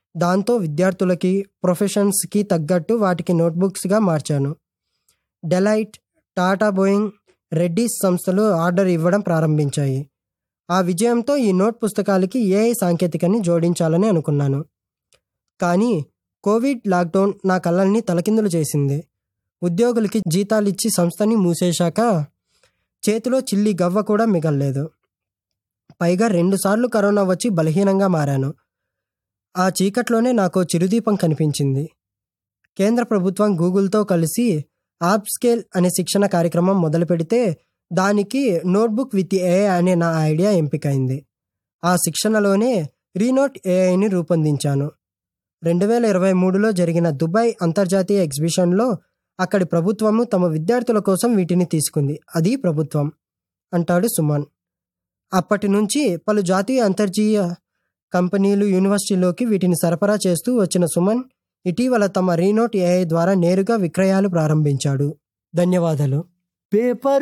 దాంతో విద్యార్థులకి ప్రొఫెషన్స్కి తగ్గట్టు వాటికి నోట్బుక్స్గా మార్చాను డెలైట్ టాటా బోయింగ్ రెడ్డీస్ సంస్థలు ఆర్డర్ ఇవ్వడం ప్రారంభించాయి ఆ విజయంతో ఈ నోట్ పుస్తకాలకి ఏఐ సాంకేతికని జోడించాలని అనుకున్నాను కానీ కోవిడ్ లాక్డౌన్ నా కళ్ళల్ని తలకిందులు చేసింది ఉద్యోగులకి జీతాలిచ్చి సంస్థని మూసేశాక చేతిలో చిల్లి గవ్వ కూడా మిగల్లేదు పైగా రెండుసార్లు కరోనా వచ్చి బలహీనంగా మారాను ఆ చీకట్లోనే నాకు చిరుదీపం కనిపించింది కేంద్ర ప్రభుత్వం గూగుల్తో కలిసి ఆప్ స్కేల్ అనే శిక్షణ కార్యక్రమం మొదలు పెడితే దానికి నోట్బుక్ విత్ ఏఐ అనే నా ఐడియా ఎంపికైంది ఆ శిక్షణలోనే రీనోట్ ఏఐని రూపొందించాను రెండు వేల ఇరవై మూడులో జరిగిన దుబాయ్ అంతర్జాతీయ ఎగ్జిబిషన్లో అక్కడి ప్రభుత్వము తమ విద్యార్థుల కోసం వీటిని తీసుకుంది అది ప్రభుత్వం అంటాడు సుమన్ అప్పటి నుంచి పలు జాతీయ అంతర్జీయ కంపెనీలు యూనివర్సిటీలోకి వీటిని సరఫరా చేస్తూ వచ్చిన సుమన్ ఇటీవల తమ రీనోట్ ఏఐ ద్వారా నేరుగా విక్రయాలు ప్రారంభించాడు ధన్యవాదాలు పేపర్